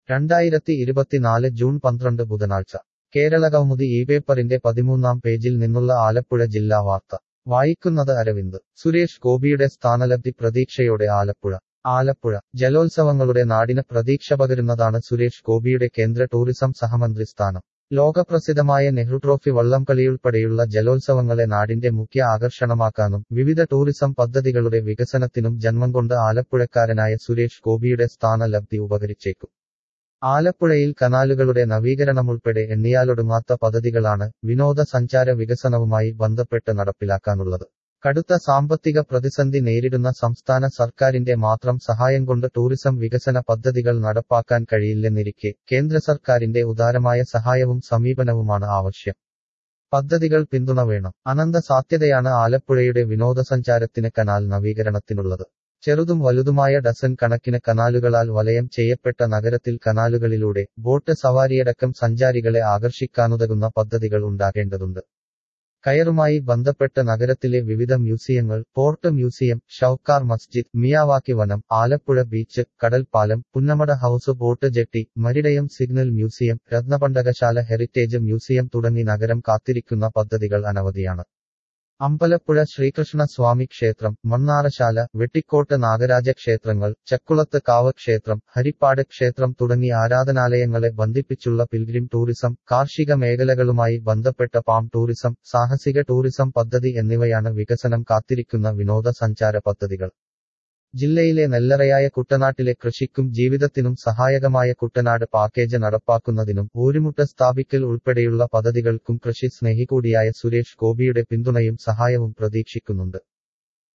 രണ്ടായിരത്തി ഇരുപത്തിനാല് ജൂൺ പന്ത്രണ്ട് ബുധനാഴ്ച കേരള കൗമുദി ഈ പേപ്പറിന്റെ പതിമൂന്നാം പേജിൽ നിന്നുള്ള ആലപ്പുഴ ജില്ലാ വാർത്ത വായിക്കുന്നത് അരവിന്ദ് സുരേഷ് ഗോപിയുടെ സ്ഥാനലബ്ധി പ്രതീക്ഷയോടെ ആലപ്പുഴ ആലപ്പുഴ ജലോത്സവങ്ങളുടെ നാടിന് പ്രതീക്ഷ പകരുന്നതാണ് സുരേഷ് ഗോപിയുടെ കേന്ദ്ര ടൂറിസം സഹമന്ത്രി സ്ഥാനം ലോകപ്രസിദ്ധമായ നെഹ്റു ട്രോഫി വള്ളംകളിയുൾപ്പെടെയുള്ള ജലോത്സവങ്ങളെ നാടിന്റെ മുഖ്യ ആകർഷണമാക്കാനും വിവിധ ടൂറിസം പദ്ധതികളുടെ വികസനത്തിനും ജന്മം കൊണ്ട് ആലപ്പുഴക്കാരനായ സുരേഷ് ഗോപിയുടെ സ്ഥാനലബ്ധി ഉപകരിച്ചേക്കും ആലപ്പുഴയിൽ കനാലുകളുടെ നവീകരണമുൾപ്പെടെ എണ്ണിയാലൊടുങ്ങാത്ത പദ്ധതികളാണ് വിനോദസഞ്ചാര വികസനവുമായി ബന്ധപ്പെട്ട് നടപ്പിലാക്കാനുള്ളത് കടുത്ത സാമ്പത്തിക പ്രതിസന്ധി നേരിടുന്ന സംസ്ഥാന സർക്കാരിന്റെ മാത്രം സഹായം കൊണ്ട് ടൂറിസം വികസന പദ്ധതികൾ നടപ്പാക്കാൻ കഴിയില്ലെന്നിരിക്കെ കേന്ദ്ര സർക്കാരിന്റെ ഉദാരമായ സഹായവും സമീപനവുമാണ് ആവശ്യം പദ്ധതികൾ പിന്തുണ വേണം അനന്ത സാധ്യതയാണ് ആലപ്പുഴയുടെ വിനോദസഞ്ചാരത്തിന് കനാൽ നവീകരണത്തിനുള്ളത് ചെറുതും വലുതുമായ ഡസൻ കണക്കിന് കനാലുകളാൽ വലയം ചെയ്യപ്പെട്ട നഗരത്തിൽ കനാലുകളിലൂടെ ബോട്ട് സവാരിയടക്കം സഞ്ചാരികളെ ആകർഷിക്കാനുതകുന്ന പദ്ധതികൾ ഉണ്ടാകേണ്ടതുണ്ട് കയറുമായി ബന്ധപ്പെട്ട് നഗരത്തിലെ വിവിധ മ്യൂസിയങ്ങൾ port museum Shaukar Masjid Miyawaki വനം ആലപ്പുഴ ബീച്ച് കടൽപ്പാലം Punnamada house boat jetty maritime signal museum രത്നപണ്ടകശാല ഹെറിറ്റേജ് മ്യൂസിയം തുടങ്ങി നഗരം കാത്തിരിക്കുന്ന പദ്ധതികൾ അനവധിയാണ് അമ്പലപ്പുഴ ശ്രീകൃഷ്ണ സ്വാമി ക്ഷേത്രം മണ്ണാറശാല വെട്ടിക്കോട്ട് നാഗരാജ ക്ഷേത്രങ്ങൾ ചക്കുളത്ത് കാവ് ക്ഷേത്രം ഹരിപ്പാട് ക്ഷേത്രം തുടങ്ങി ആരാധനാലയങ്ങളെ ബന്ധിപ്പിച്ചുള്ള പിൽഗ്രിം ടൂറിസം കാർഷിക മേഖലകളുമായി ബന്ധപ്പെട്ട പാം ടൂറിസം സാഹസിക ടൂറിസം പദ്ധതി എന്നിവയാണ് വികസനം കാത്തിരിക്കുന്ന വിനോദസഞ്ചാര പദ്ധതികൾ ജില്ലയിലെ നെല്ലറയായ കുട്ടനാട്ടിലെ കൃഷിക്കും ജീവിതത്തിനും സഹായകമായ കുട്ടനാട് പാക്കേജ് നടപ്പാക്കുന്നതിനും ഊരുമുട്ട സ്ഥാപിക്കൽ ഉൾപ്പെടെയുള്ള പദ്ധതികൾക്കും കൃഷി സ്നേഹി കൂടിയായ സുരേഷ് ഗോപിയുടെ പിന്തുണയും സഹായവും പ്രതീക്ഷിക്കുന്നുണ്ട്